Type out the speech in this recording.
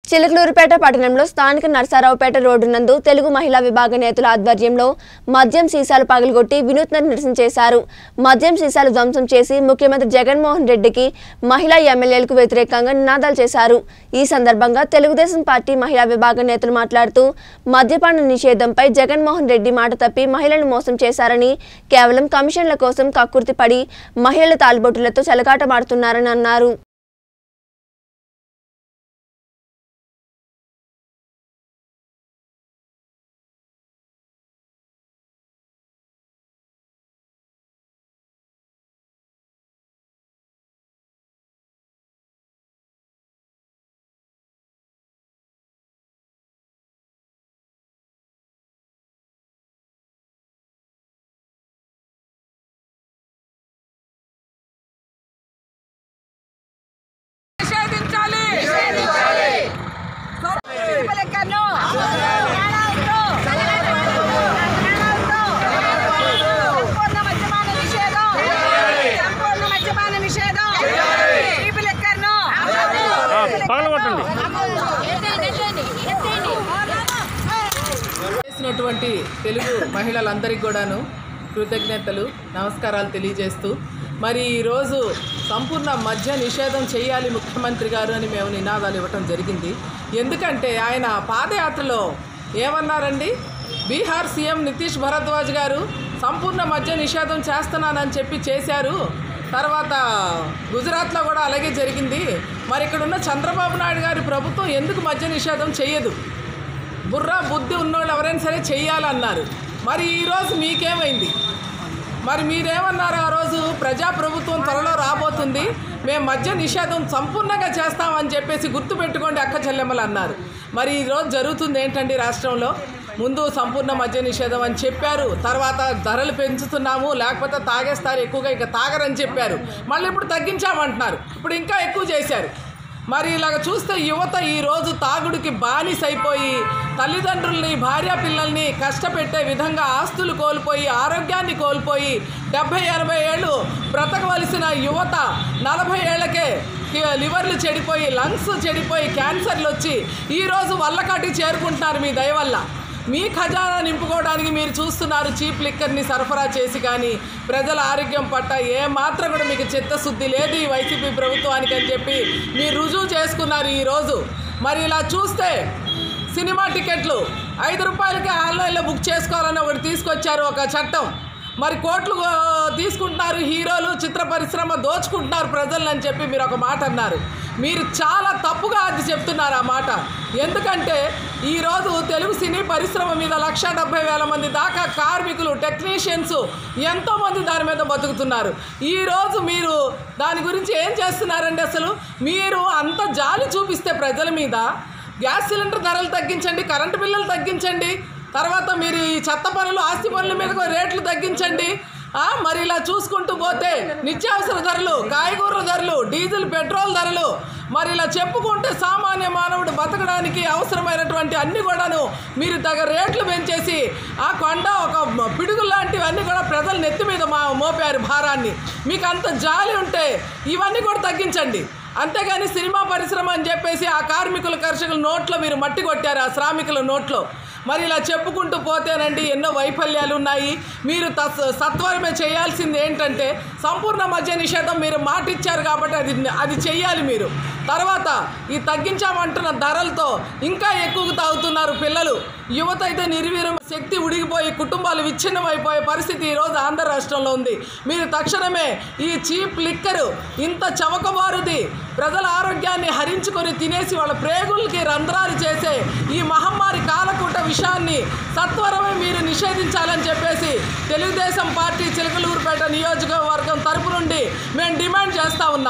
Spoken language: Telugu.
చిలకలూరుపేట పట్టణంలో స్థానిక నరసరావుపేట రోడ్డు నందు తెలుగు మహిళా విభాగ నేతల ఆధ్వర్యంలో మద్యం సీసాలు పగలగొట్టి వినూత్న నిరసన చేశారు మద్యం సీసాలు ధ్వంసం చేసి ముఖ్యమంత్రి జగన్మోహన్ రెడ్డికి మహిళా ఎమ్మెల్యేలకు వ్యతిరేకంగా నినాదాలు చేశారు ఈ సందర్భంగా తెలుగుదేశం పార్టీ మహిళా విభాగ నేతలు మాట్లాడుతూ మద్యపాన నిషేధంపై జగన్మోహన్ రెడ్డి మాట తప్పి మహిళలను మోసం చేశారని కేవలం కమిషన్ల కోసం కక్కుర్తి పడి మహిళల తాలిబొట్టులతో చెలగాటమాడుతున్నారని అన్నారు నిషేధించాలి లెక్కను సంపూర్ణ మద్యపాన నిషేధం సంపూర్ణ మద్యపాన నిషేధం తీపి లెక్కను పగలగొట్టండి చేసినటువంటి తెలుగు మహిళలందరికీ కూడాను కృతజ్ఞతలు నమస్కారాలు తెలియజేస్తూ మరి ఈరోజు సంపూర్ణ మద్య నిషేధం చేయాలి ముఖ్యమంత్రి గారు అని మేము నినాదాలు ఇవ్వటం జరిగింది ఎందుకంటే ఆయన పాదయాత్రలో ఏమన్నారండి బీహార్ సీఎం నితీష్ భరద్వాజ్ గారు సంపూర్ణ మద్య నిషేధం చేస్తున్నానని చెప్పి చేశారు తర్వాత గుజరాత్లో కూడా అలాగే జరిగింది మరి ఇక్కడ ఉన్న చంద్రబాబు నాయుడు గారి ప్రభుత్వం ఎందుకు మద్య నిషేధం చేయదు బుర్ర బుద్ధి ఉన్నోళ్ళు ఎవరైనా సరే చెయ్యాలన్నారు మరి ఈరోజు మీకేమైంది మరి మీరేమన్నారు ఆ రోజు ప్రజాప్రభుత్వం త్వరలో రాబోతుంది మేము మద్య నిషేధం సంపూర్ణంగా చేస్తామని చెప్పేసి గుర్తుపెట్టుకోండి అక్క చెల్లెమ్మలు అన్నారు మరి ఈరోజు జరుగుతుంది ఏంటండి రాష్ట్రంలో ముందు సంపూర్ణ మద్య నిషేధం అని చెప్పారు తర్వాత ధరలు పెంచుతున్నాము లేకపోతే తాగేస్తారు ఎక్కువగా ఇక తాగరని చెప్పారు మళ్ళీ ఇప్పుడు తగ్గించామంటున్నారు ఇప్పుడు ఇంకా ఎక్కువ చేశారు మరి ఇలాగ చూస్తే యువత ఈరోజు తాగుడికి బానిస అయిపోయి తల్లిదండ్రుల్ని భార్య పిల్లల్ని కష్టపెట్టే విధంగా ఆస్తులు కోల్పోయి ఆరోగ్యాన్ని కోల్పోయి డెబ్భై ఎనభై ఏళ్ళు బ్రతకవలసిన యువత నలభై ఏళ్ళకే కి- లివర్లు చెడిపోయి లంగ్స్ చెడిపోయి క్యాన్సర్లు వచ్చి ఈరోజు వల్లకాటి చేరుకుంటున్నారు మీ దయ వల్ల మీ ఖజానా నింపుకోవడానికి మీరు చూస్తున్నారు చీప్ లిక్కర్ని సరఫరా చేసి కానీ ప్రజల ఆరోగ్యం పట్ల ఏ మాత్రం కూడా మీకు చిత్తశుద్ధి లేదు ఈ వైసీపీ ప్రభుత్వానికి అని చెప్పి మీరు రుజువు చేసుకున్నారు ఈరోజు మరి ఇలా చూస్తే సినిమా టికెట్లు ఐదు రూపాయలకి ఆన్లైన్లో బుక్ చేసుకోవాలని ఒకటి తీసుకొచ్చారు ఒక చట్టం మరి కోట్లు ఆ, తీసుకుంటున్నారు హీరోలు చిత్ర పరిశ్రమ దోచుకుంటున్నారు ప్రజలను అని చెప్పి మీరు ఒక మాట అన్నారు మీరు చాలా తప్పుగా అది చెప్తున్నారు ఆ మాట ఎందుకంటే ఈరోజు తెలుగు సినీ పరిశ్రమ మీద లక్ష డెబ్బై వేల మంది దాకా కార్మికులు టెక్నీషియన్స్ ఎంతోమంది దాని మీద బతుకుతున్నారు ఈరోజు మీరు దాని గురించి ఏం చేస్తున్నారండి అసలు మీరు అంత జాలి చూపిస్తే ప్రజల మీద గ్యాస్ సిలిండర్ ధరలు తగ్గించండి కరెంటు బిల్లులు తగ్గించండి తర్వాత మీరు ఈ చెత్త పనులు ఆస్తి పనుల మీద కూడా రేట్లు తగ్గించండి ఆ, మరి ఇలా చూసుకుంటూ పోతే నిత్యావసర ధరలు కాయగూరల ధరలు డీజిల్ పెట్రోల్ ధరలు మరి ఇలా చెప్పుకుంటే సామాన్య మానవుడు బతకడానికి అవసరమైనటువంటి అన్ని కూడాను మీరు తగ రేట్లు పెంచేసి ఆ కొండ ఒక పిడుగు లాంటివన్నీ కూడా ప్రజల నెత్తి మీద మా మోపారు భారాన్ని మీకు అంత జాలి ఉంటే ఇవన్నీ కూడా తగ్గించండి అంతేగాని సినిమా పరిశ్రమ అని చెప్పేసి ఆ కార్మికుల కర్షకుల నోట్లో మీరు మట్టి కొట్టారు ఆ శ్రామికుల నోట్లో మరి ఇలా చెప్పుకుంటూ పోతేనండి ఎన్నో వైఫల్యాలు ఉన్నాయి మీరు తస్ సత్వరమే చేయాల్సింది ఏంటంటే సంపూర్ణ మద్య నిషేధం మీరు మాట ఇచ్చారు కాబట్టి అది అది చెయ్యాలి మీరు తర్వాత ఈ తగ్గించామంటున్న ధరలతో ఇంకా ఎక్కువ తాగుతున్నారు పిల్లలు యువత అయితే నిర్వీర్యం శక్తి ఉడిగిపోయి కుటుంబాలు విచ్ఛిన్నమైపోయే పరిస్థితి ఈరోజు ఆంధ్ర రాష్ట్రంలో ఉంది మీరు తక్షణమే ఈ చీప్ లిక్కరు ఇంత చవకబారుది ప్రజల ఆరోగ్యాన్ని హరించుకొని తినేసి వాళ్ళ ప్రేగులకి రంధ్రాలు చేసే ఈ మహమ్మారి కాలకూట విషయాన్ని సత్వరమే మీరు నిషేధించాలని చెప్పేసి తెలుగుదేశం పార్టీ చిలకలూరుపేట నియోజకవర్గం తరపు నుండి మేము డిమాండ్ చేస్తా ఉన్నాం